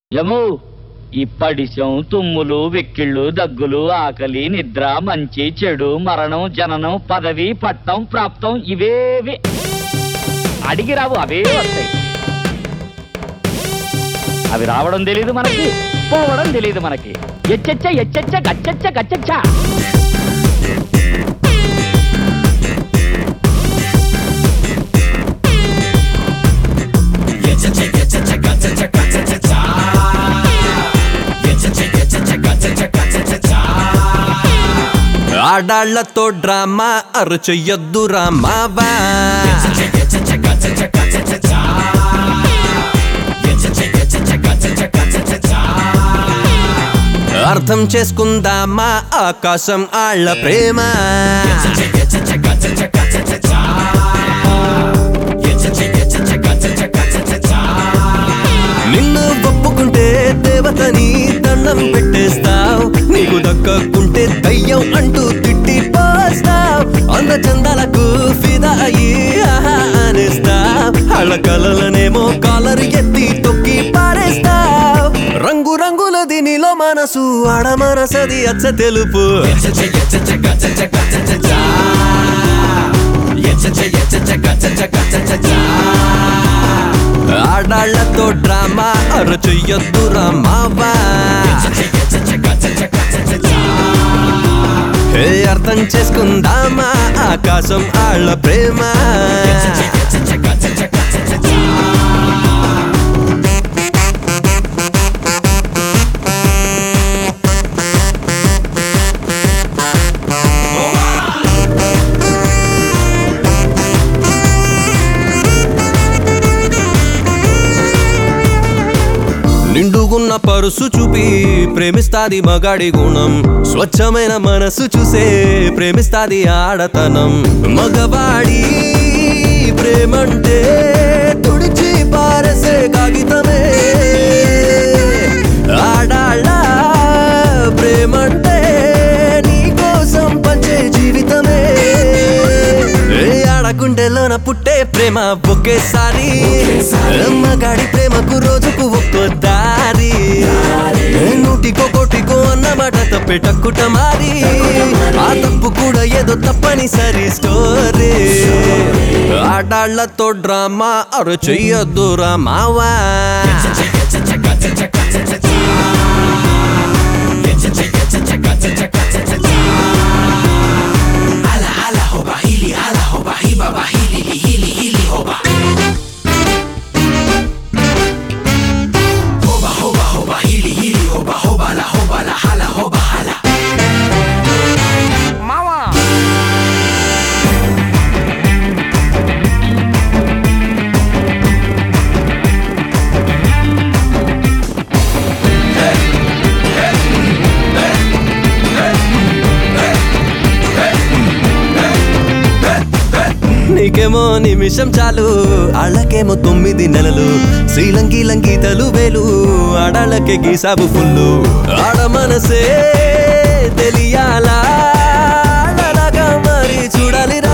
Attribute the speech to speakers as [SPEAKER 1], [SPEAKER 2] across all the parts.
[SPEAKER 1] యము ఇప్పడిశం తుమ్ములు వెక్కిళ్ళు దగ్గులు ఆకలి నిద్ర మంచి చెడు మరణం జననం పదవి పట్టం ప్రాప్తం ఇవేవి అడిగి రావు అవే వస్తాయి అవి రావడం తెలియదు మనకి పోవడం తెలియదు మనకి ఎచ్చచ్చ ఎచ్చచ్చ గచ్చచ్చ గచ్చచ్చ
[SPEAKER 2] ఆడాళ్లతో డ్రామా అరుచెయ్యొద్దు రామావా అర్థం చేసుకుందామా ఆకాశం ఆళ్ళ ప్రేమ నిన్ను ఒప్పుకుంటే దేవతని దండం పెట్టేస్తావు నీకు దక్కకుంటే దయ్యం అంటూ తిట్టి పోస్తావు అంద చందాలకు ఫిదా అయ్యి ఆహా అనేస్తావు వాళ్ళ కలలనేమో కాలరు ఎత్తి తొక్కి పారేస్తావు రంగు రంగుల దీనిలో మనసు ఆడ మనసది అచ్చ తెలుపు ఆడాళ్లతో డ్రామా అరచెయ్యొద్దు రామావా హే అర్థం చేసుకుందామా ఆకాశం ఆళ్ళ ప్రేమ నిండుగున్న పరుసు చూపి ప్రేమిస్తాది మగాడి గుణం స్వచ్ఛమైన మనసు చూసే ప్రేమిస్తాది ఆడతనం మగవాడి ప్రేమంటే తుడిచి పారసే కాగితమే ఆడాళ్ళ ప్రేమంటే నీకోసం పంచే జీవితమే ఏ ఆడగుండెలోన పుట్టే ప్రేమ ఒకేసారి మగాడి ప్రేమకు రోజుకు ఒక్కో దారి ఏ నూటికో కోటికో అన్నమాట తప్పే టక్కుట మారి ఆ తప్పు కూడా ఏదో తప్పనిసరి స్టోరీ ఆడాళ్లతో డ్రామా అరు చెయ్యొద్దు రామావా నీకేమో నిమిషం చాలు ఆళ్ళకేమో తొమ్మిది నెలలు శ్రీలంకి లంగీతలు వేలు ఆడాళ్ళకే గీసాబు ఫుల్లు ఆడ మనసే తెలియాలా ఆడలాగా మరి చూడాలిరా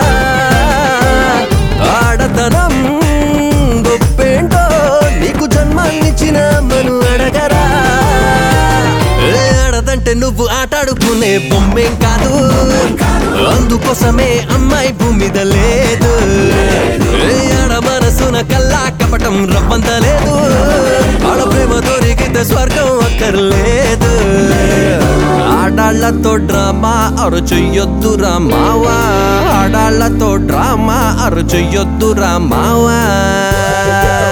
[SPEAKER 2] ఆడతనం గొప్పేంటో నీకు జన్మాన్నిచ్చిన మను అడగరా ఏ ఆడదంటే నువ్వు ఆటాడుకునే బొమ్మేం కాదు అందుకోసమే అమ్మాయి భూమి మీద లేదు ఏ ఆడ మనసున కల్లా కపటం రవ్వంత లేదు ఆడ ప్రేమ దొరికితే స్వర్గం అక్కర్లేదు ఆడాళ్లతో డ్రామా అరు చెయ్యొద్దు రామావా ఆడాళ్లతో డ్రామా అరు చెయ్యొద్దు రామావా